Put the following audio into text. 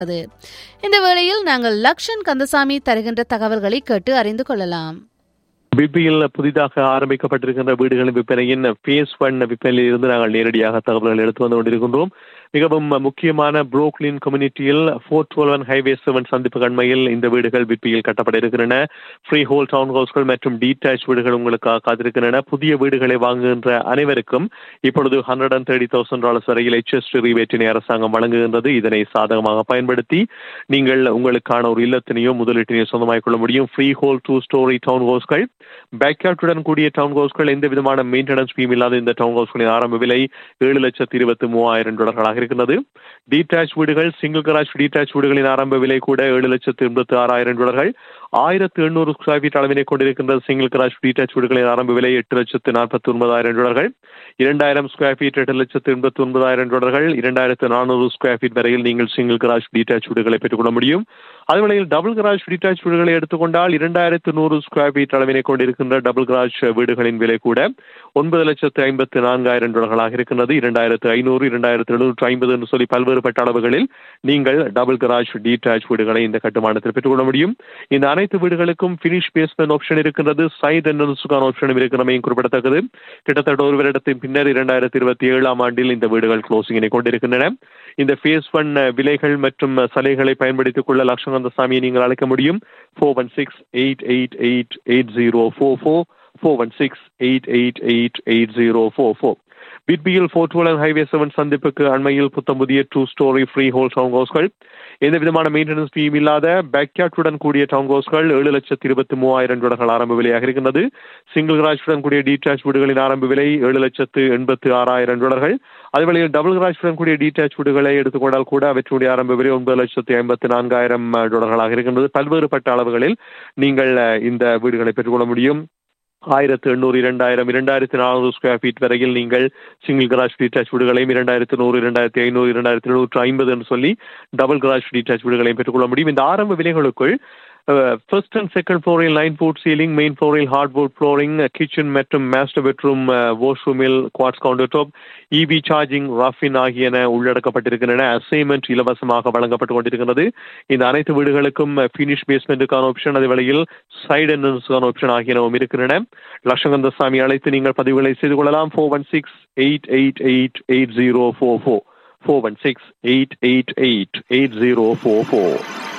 அது இந்த வேளையில் நாங்கள் லக்ஷன் கந்தசாமி தருகின்ற தகவல்களை கேட்டு அறிந்து கொள்ளலாம் பிபியில் புதிதாக ஆரம்பிக்கப்பட்டிருக்கின்ற வீடுகளின் விற்பனையின் பேஸ் ஒன் விற்பனையில் இருந்து நாங்கள் நேரடியாக தகவல்கள் எடுத்து வந்து கொண்டிருக்கின்றோம் மிகவும் முக்கியமான புரோக்லின் கம்யூனிட்டியில் four twelve one highway seven சந்திப்பு கண்மையில் இந்த வீடுகள் விற்பியில் கட்டப்பட இருக்கின்றன ஃப்ரீ ஹோல் டவுன் ஹவுஸ்கள் மற்றும் டீடாச் வீடுகள் உங்களுக்காக காத்திருக்கின்றன புதிய வீடுகளை வாங்குகின்ற அனைவருக்கும் இப்பொழுது hundred and thirty thousand dollars வரையில் எச்எஸ் ரிவேட்டினை அரசாங்கம் வழங்குகின்றது இதனை சாதகமாக பயன்படுத்தி நீங்கள் உங்களுக்கான ஒரு இல்லத்தினையோ முதலீட்டினையோ சொந்தமாக்கிக் கொள்ள முடியும் freehold two storey town ஹவுஸ்கள் பேக்யார்டுடன் கூடிய டவுன் ஹவுஸ்கள் எந்த விதமான மெயின்டெனன்ஸ் ஃபீம் இல்லாத இந்த டவுன் ஹவுஸ்களின் ஆரம்ப விலை ஏழு லட்சத்தி இருபத்தி மூவாயிரம் டாலர்களாக இருக்கிறது டீடாச் வீடுகள் சிங்கிள் கராஜ் டீடாச் வீடுகளின் ஆரம்ப விலை கூட ஏழு லட்சத்து எண்பத்தி ஆறாயிரம் டாலர்கள் ஆயிரத்து எண்ணூறு ஸ்கொயர் ஃபீட் அளவினை கொண்டிருக்கின்ற சிங்கிள் கராஜ் டீடாச் வீடுகளின் ஆரம்ப விலை எட்டு லட்சத்து நாற்பத்தி ஒன்பதாயிரம் டாலர்கள் இரண்டாயிரம் ஸ்கொயர் ஃபீட் எட்டு லட்சத்து எண்பத்தி ஒன்பதாயிரம் டாலர்கள் இரண்டாயிரத்து நானூறு ஸ்கொயர் ஃபீட் வரையில் நீங்கள் சிங்கிள் கராஜ் டீடாச் வீடுகளை பெற்றுக்கொள்ள முடியும் அதுவேளையில் டபுள் கராஜ் டீடாச் வீடுகளை எடுத்துக்கொண்டால் இரண்டாயிரத்து நூறு ஸ்கொயர் ஃபீட் அளவினை கொண்டிருக்கின்ற டபுள் கராஜ் வீடுகளின் விலை கூட ஒன்பது லட்சத்து ஐம்பத்து நான்காயிரம் டாலர்களாக இருக்கின்றது இரண்டாயிரத்து ஐநூறு இரண்டாயிரத்து எழுநூற்று ஐம்பது என்று சொல்லி பல்வேறுபட்ட அளவுகளில் நீங்கள் டபுள் கராஜ் டீடாச் வீடுகளை இந்த கட்டுமானத்தில் பெற்றுக்கொள்ள முடியும் இந்த அனைத்து வீடுகளுக்கும் பினிஷ் பேஸ்மெண்ட் ஆப்ஷன் இருக்கின்றது சைட் என்ட்ரன்ஸுக்கான ஆப்ஷனும் இருக்கிறமையும் குறிப்பிடத்தக்கது கிட்டத்தட்ட ஒரு வருடத்தின் பின்னர் இரண்டாயிரத்தி இருபத்தி ஏழாம் ஆண்டில் இந்த வீடுகள் க்ளோசிங்கினை கொண்டிருக்கின்றன இந்த ஃபேஸ் ஒன் விலைகள் மற்றும் சலுகைகளை பயன்படுத்திக் கொள்ள லட்சங்கந்த சாமியை நீங்கள் அழைக்க முடியும் four one six eight eight eight eight zero four four four one six eight eight eight eight zero four four பிட்பியில் ஃபோர் டுவெல் ஹைவே செவன் சந்திப்புக்கு அண்மையில் புத்தம் புதிய two storey freehold town ஹவுஸ்கள் எந்த விதமான மெயின்டெனன்ஸ் ஃபீம் இல்லாத பேக்யார்டுடன் கூடிய டவுன் ஹவுஸ்கள் ஏழு லட்சத்தி இருபத்தி மூவாயிரம் டாலர்கள் ஆரம்ப விலையாக இருக்கின்றது சிங்கிள் கராஜுடன் கூடிய டீடாச் வீடுகளின் ஆரம்ப விலை ஏழு லட்சத்து எண்பத்து ஆறாயிரம் டாலர்கள் அதேவேளையில் டபுள் கராஜுடன் கூடிய டீடாச் வீடுகளை எடுத்துக்கொண்டால் கூட அவற்றுடைய ஆரம்ப விலை ஒன்பது லட்சத்து ஐம்பத்தி நான்காயிரம் டாலர்களாக இருக்கின்றது பல்வேறுபட்ட அளவுகளில் நீங்கள் இந்த வீடுகளை பெற்றுக்கொள்ள முடியும் ஆயிரத்து எண்ணூறு இரண்டாயிரம் இரண்டாயிரத்தி நானூறு ஸ்கொயர் ஃபீட் வரையில் நீங்கள் சிங்கிள் கராஜ் டீடாச் வீடுகளையும் இரண்டாயிரத்து நூறு இரண்டாயிரத்தி ஐநூறு இரண்டாயிரத்தி எழுநூற்று ஐம்பது என்று சொல்லி டபுள் கராஜ் டீடாச் வீடுகளையும் பெற்றுக்கொள்ள முடியும் இந்த ஆரம்ப விலைகளுக்குள் ஃபர்ஸ்ட் அண்ட் செகண்ட் ஃப்ளோரில் லைன் ஃபுட் சீலிங் மெயின் ஃப்ளோரில் ஹார்ட்வுட் ஃப்ளோரிங் கிச்சன் மற்றும் மாஸ்டர் பெட்ரூம் வாஷ்ரூமில் quartz countertop EV charging rough in ஆகியன உள்ளடக்கப்பட்டிருக்கின்றன அசைன்மெண்ட் இலவசமாக வழங்கப்பட்டு கொண்டிருக்கிறது இந்த அனைத்து வீடுகளுக்கும் ஃபினிஷ் பேஸ்மெண்ட்டுக்கான ஆப்ஷன் அதே வேளையில் சைடு என்ட்ரன்ஸுக்கான ஆப்ஷன் ஆகியனவும் இருக்கின்றன லட்சங்கந்த சாமி அழைத்து நீங்கள் பதிவுகளை செய்து கொள்ளலாம் four one six eight eight eight eight zero four four four one six eight eight eight eight zero four four